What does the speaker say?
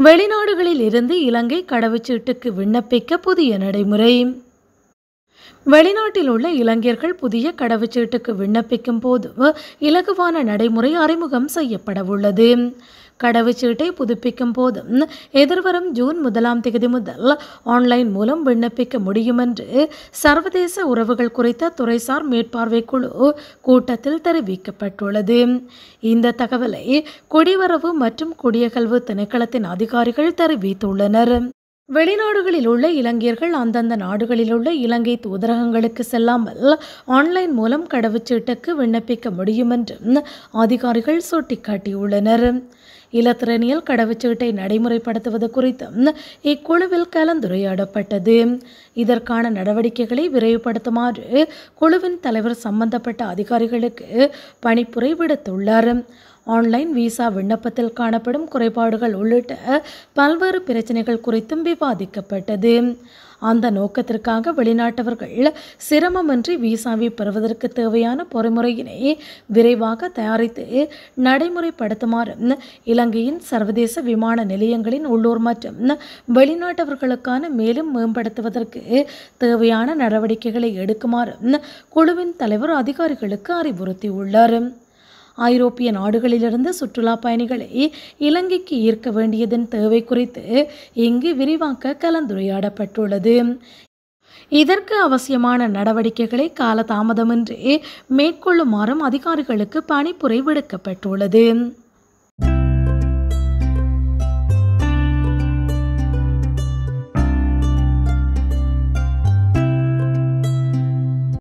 வெளிநாடுகளில் இருந்து இலங்கை கடவுச்சீட்டுக்கு விண்ணப்பிக்க புதிய நடைமுறை வெளிநாட்டில் உள்ள இளைஞர்கள் புதிய கடவுச்சீட்டுக்கு விண்ணப்பிக்கும் போது இலகுவான நடைமுறை அறிமுகம் செய்யப்பட உள்ளது கடவுச்சீட்டை புதுப்பிக்கும் போதும் எதிர்வரும் ஜூன் முதலாம் தேதி முதல் ஆன்லைன் மூலம் விண்ணப்பிக்க முடியும் என்று சர்வதேச உறவுகள் குறித்த துறைசார் மேற்பார்வை குழு கூட்டத்தில் தெரிவிக்கப்பட்டுள்ளது இந்த தகவலை குடிவரவு மற்றும் குடியகல்வு திணைக்களத்தின் அதிகாரிகள் தெரிவித்துள்ளனர் வெளிநாடுகளில் உள்ள இலங்கையர்கள் அந்தந்த நாடுகளில் உள்ள இலங்கை தூதரகங்களுக்கு செல்லாமல் ஆன்லைன் மூலம் கடவுச்சீட்டுக்கு விண்ணப்பிக்க முடியும் என்றும் அதிகாரிகள் சுட்டிக்காட்டியுள்ளனர் இலத்திரனியல் கடவுச்சீட்டை நடைமுறைப்படுத்துவது குறித்தும் இக்குழுவில் கலந்துரையாடப்பட்டது இதற்கான நடவடிக்கைகளை விரைவுபடுத்துமாறு குழுவின் தலைவர் சம்பந்தப்பட்ட அதிகாரிகளுக்கு பணிப்புரை விடுத்துள்ளார் ஆன்லைன் விசா விண்ணப்பத்தில் காணப்படும் குறைபாடுகள் உள்ளிட்ட பல்வேறு பிரச்சனைகள் குறித்தும் விவாதிக்கப்பட்டது அந்த நோக்கத்திற்காக வெளிநாட்டவர்கள் சிரமமின்றி விசாவை பெறுவதற்கு தேவையான பொறிமுறையினை விரைவாக தயாரித்து நடைமுறைப்படுத்துமாறும் இலங்கையின் சர்வதேச விமான நிலையங்களின் உள்ளூர் மற்றும் வெளிநாட்டவர்களுக்கான மேலும் மேம்படுத்துவதற்கு தேவையான நடவடிக்கைகளை எடுக்குமாறும் குழுவின் தலைவர் அதிகாரிகளுக்கு அறிவுறுத்தியுள்ளார் ஐரோப்பிய நாடுகளிலிருந்து சுற்றுலா பயணிகளை இலங்கைக்கு ஈர்க்க வேண்டியதன் தேவை குறித்து இங்கு விரிவாக்க கலந்துரையாடப்பட்டுள்ளது இதற்கு அவசியமான நடவடிக்கைகளை காலதாமதமின்றி மேற்கொள்ளுமாறும் அதிகாரிகளுக்கு பணிப்புரை விடுக்கப்பட்டுள்ளது